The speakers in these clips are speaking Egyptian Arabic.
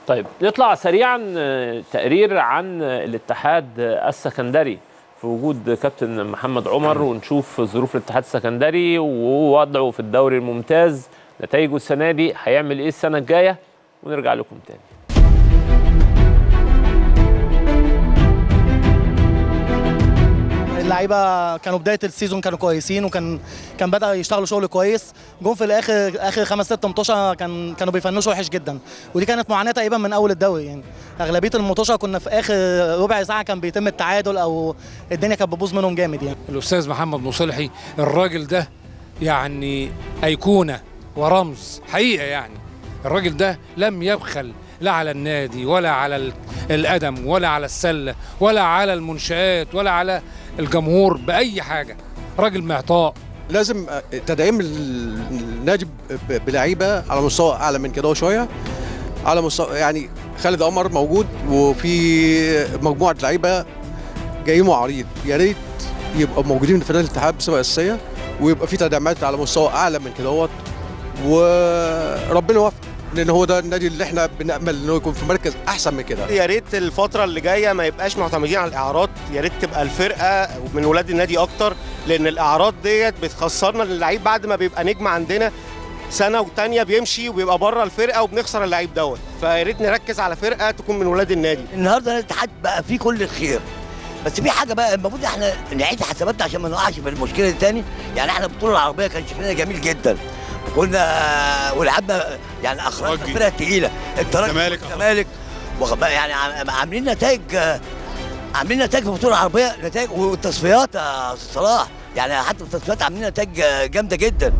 طيب نطلع سريعا آه، تقرير عن آه، الاتحاد آه، السكندري في وجود كابتن محمد عمر ونشوف ظروف الاتحاد السكندري ووضعه في الدوري الممتاز نتائجه السنه دي هيعمل ايه السنه الجايه ونرجع لكم تاني اللعيبه كانوا بدايه السيزون كانوا كويسين وكان كان بدا يشتغلوا شغل كويس جم في الاخر اخر خمس ست مطوشه كان كانوا بيفنشوا وحش جدا ودي كانت معاناه تقريبا من اول الدوري يعني اغلبيه المطوشه كنا في اخر ربع ساعه كان بيتم التعادل او الدنيا كانت بتبوظ منهم جامد يعني الاستاذ محمد مصلحي الراجل ده يعني ايقونه ورمز حقيقه يعني الراجل ده لم يبخل لا على النادي ولا على ال- القدم ولا على السله ولا على المنشآت ولا على الجمهور باي حاجه راجل معطاء لازم تدعيم النادي ب- بلعيبه على مستوى اعلى من كده شويه على مستوى يعني خالد عمر موجود وفي مجموعه لعيبه جايين معارض يا ريت يبقوا موجودين في نادي الاتحاد بصفه اساسيه ويبقى في تدعيمات على مستوى اعلى من كده وربنا يوفق لان هو ده النادي اللي احنا بنامل انه يكون في مركز احسن من كده يا ريت الفترة اللي جاية ما يبقاش معتمدين على الإعارات يا ريت تبقى الفرقة من ولاد النادي أكتر لأن الإعارات ديت بتخسرنا اللعيب بعد ما بيبقى نجم عندنا سنة وتانية بيمشي وبيبقى بره الفرقة وبنخسر اللعيب دوت فيا ريت نركز على فرقة تكون من ولاد النادي النهارده الاتحاد بقى فيه كل الخير بس في حاجه بقى المفروض احنا نعيد حساباتنا عشان ما نقعش في المشكله دي تاني يعني احنا البطوله العربيه كان شكلنا جميل جدا كنا ولعبنا يعني اخرجنا ترجي. فرقه تقيله الترجي الزمالك. الزمالك واخد بالك يعني عم- عاملين نتائج عاملين نتائج في البطوله العربيه نتائج والتصفيات يا أستاذ صلاح يعني حتى في التصفيات عاملين نتائج جامده جدا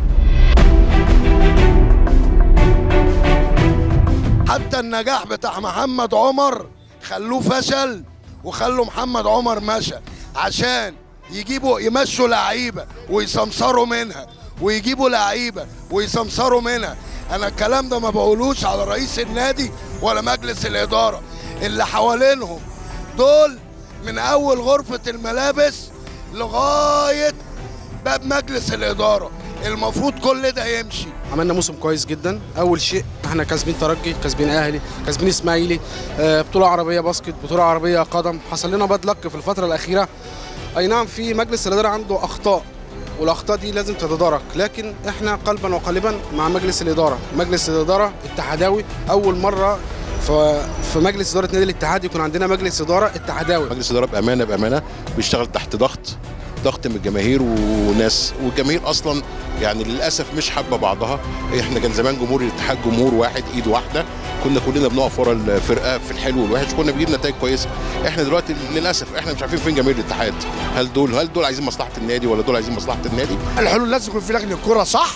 حتى النجاح بتاع محمد عمر خلوه فشل وخلوا محمد عمر مشى عشان يجيبوا يمشوا لعيبه ويسمسروا منها ويجيبوا لعيبه ويسمسروا منها انا الكلام ده ما بقولوش على رئيس النادي ولا مجلس الاداره اللي حوالينهم دول من اول غرفه الملابس لغايه باب مجلس الاداره المفروض كل ده يمشي عملنا موسم كويس جدا اول شيء احنا كاسبين ترجي كاسبين اهلي كاسبين اسماعيلي آه، بطوله عربيه باسكت بطوله عربيه قدم حصل لنا باد لك في الفتره الاخيره اي نعم في مجلس الاداره عنده اخطاء والاخطاء دي لازم تتدارك لكن احنا قلبا وقالبا مع مجلس الاداره مجلس الاداره اتحاداوي اول مره ف- في مجلس اداره نادي الاتحاد يكون عندنا مجلس اداره اتحاداوي مجلس الاداره بامانه بامانه بيشتغل تحت ضغط ضغط من الجماهير وناس والجماهير اصلا يعني للاسف مش حابه بعضها احنا كان زمان جمهور الاتحاد جمهور واحد ايد واحده كنا كلنا بنقف ورا الفرقه في الحلو والوحش كنا بنجيب نتائج كويسه احنا دلوقتي للاسف احنا مش عارفين فين جماهير الاتحاد هل دول هل دول عايزين مصلحه النادي ولا دول عايزين مصلحه النادي الحلول لازم يكون في لجنه الكوره صح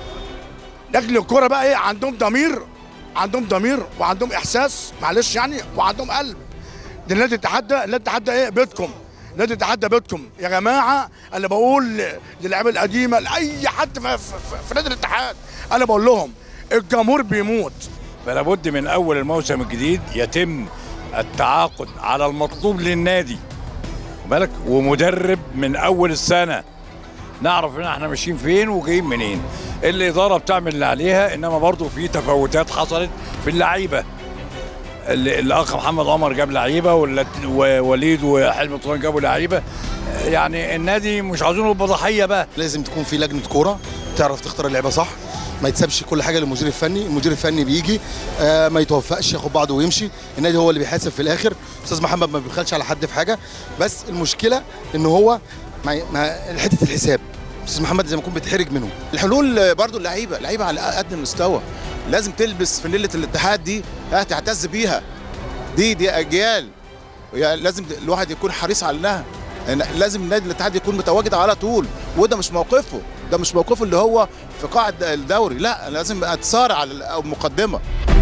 لجنه الكوره بقى ايه عندهم ضمير عندهم ضمير وعندهم احساس معلش يعني وعندهم قلب ده نادي الاتحاد ده نادي الاتحاد ده ايه بيتكم نادي الاتحاد ده بيتكم يا جماعه انا بقول للعيبه القديمه لاي حد في, في, في نادي الاتحاد انا بقول لهم الجمهور بيموت فلا بد من اول الموسم الجديد يتم التعاقد على المطلوب للنادي بالك ومدرب من اول السنه نعرف ان احنا ماشيين فين وجايين منين الاداره بتعمل اللي عليها انما برضو في تفاوتات حصلت في اللعيبه اللي- الاخ محمد عمر جاب لعيبه واللت- ووليد وحلمي طولان جابوا لعيبه يعني النادي مش عاوزين يبقى ضحيه بقى لازم تكون في لجنه كوره تعرف تختار اللعيبه صح ما يتسابش كل حاجه للمدير الفني المدير الفني بيجي آه ما يتوفقش ياخد بعضه ويمشي النادي هو اللي بيحاسب في الاخر استاذ محمد ما بيبخلش على حد في حاجه بس المشكله ان هو ما ما حته الحساب استاذ محمد زي ما يكون بيتحرج منه الحلول برضو اللعيبه لعيبه على قد المستوى لازم تلبس فانيله الاتحاد دي ها تعتز بيها دي دي اجيال يعني لازم الواحد يكون حريص عليها يعني لازم نادي الاتحاد يكون متواجد على طول وده مش موقفه ده مش موقفه اللي هو في قاع الدوري لا لازم اتصارع على المقدمه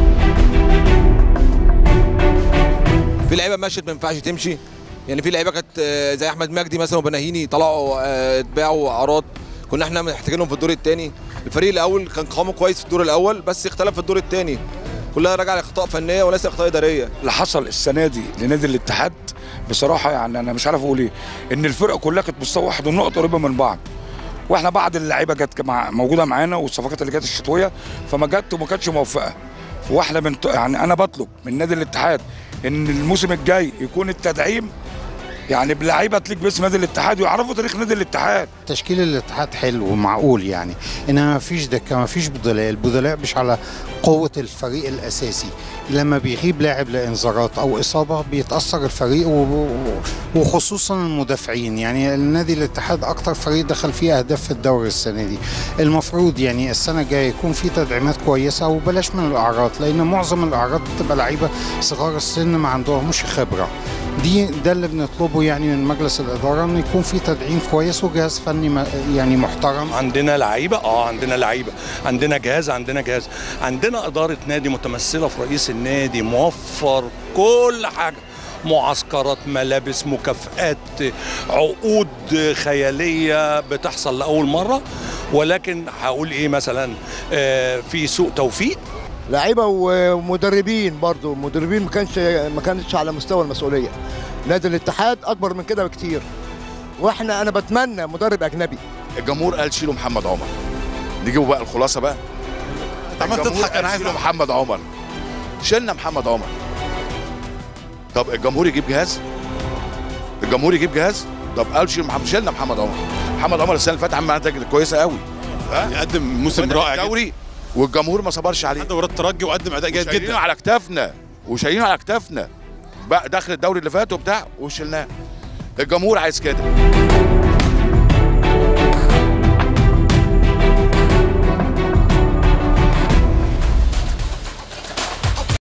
في لعيبه مشت ما ينفعش تمشي يعني في لعيبه كانت آه، زي احمد مجدي مثلا وبناهيني طلعوا آه، اتباعوا اعراض كنا احنا محتاجينهم في الدور الثاني الفريق الاول كان قوامه كويس في الدور الاول بس اختلف في الدور الثاني كلها راجعه لاخطاء فنيه وليس اخطاء اداريه اللي حصل السنه دي لنادي الاتحاد بصراحه يعني انا مش عارف اقول ايه ان الفرقه كلها كانت مستوى واحد والنقط قريبه من بعض واحنا بعض اللعيبه كانت مع- موجوده معانا والصفقات اللي كانت الشتويه فما جت وما كانتش موفقه واحنا من يعني انا بطلب من نادي الاتحاد ان الموسم الجاي يكون التدعيم يعني بلعيبه تليق باسم نادي الاتحاد ويعرفوا تاريخ نادي الاتحاد تشكيل الاتحاد حلو ومعقول يعني انما ما فيش دكه ما فيش بدلاء البدلاء مش على قوه الفريق الاساسي لما بيغيب لاعب لانذارات او اصابه بيتاثر الفريق و- وخصوصا المدافعين يعني النادي الاتحاد اكتر فريق دخل فيه اهداف في الدوري السنه دي المفروض يعني السنه الجايه يكون في تدعيمات كويسه وبلاش من الاعراض لان معظم الاعراض بتبقى لعيبه صغار السن ما عندهمش خبره دي ده اللي بنطلبه يعني من مجلس الاداره انه يكون في تدعيم كويس وجهاز فني م- يعني محترم عندنا لعيبه اه عندنا لعيبه عندنا جهاز عندنا جهاز عندنا اداره نادي متمثله في رئيس النادي موفر كل حاجه معسكرات ملابس مكافآت عقود خيالية بتحصل لأول مرة ولكن هقول إيه مثلا آه، في سوء توفيق لعيبه ومدربين برضو مدربين ما كانش ما كانتش على مستوى المسؤوليه نادي الاتحاد اكبر من كده بكتير واحنا انا بتمنى مدرب اجنبي الجمهور قال شيلوا محمد عمر نجيبوا بقى الخلاصه بقى عمال الجمهور تضحك، أنا قال عايز شيلوا أعرف. محمد عمر شلنا محمد عمر طب الجمهور يجيب جهاز الجمهور يجيب جهاز طب قال شيلوا محمد شلنا محمد عمر محمد عمر السنه اللي فاتت عمل نتائج كويسه قوي ها قدم موسم وبدأ رائع الدوري والجمهور ما صبرش عليه عنده وراد ترجي وقدم اداء جيد وشايلينه جدا على كتافنا وشايلينه على كتافنا بقى داخل الدوري اللي فات وبتاع وشلناه الجمهور عايز كده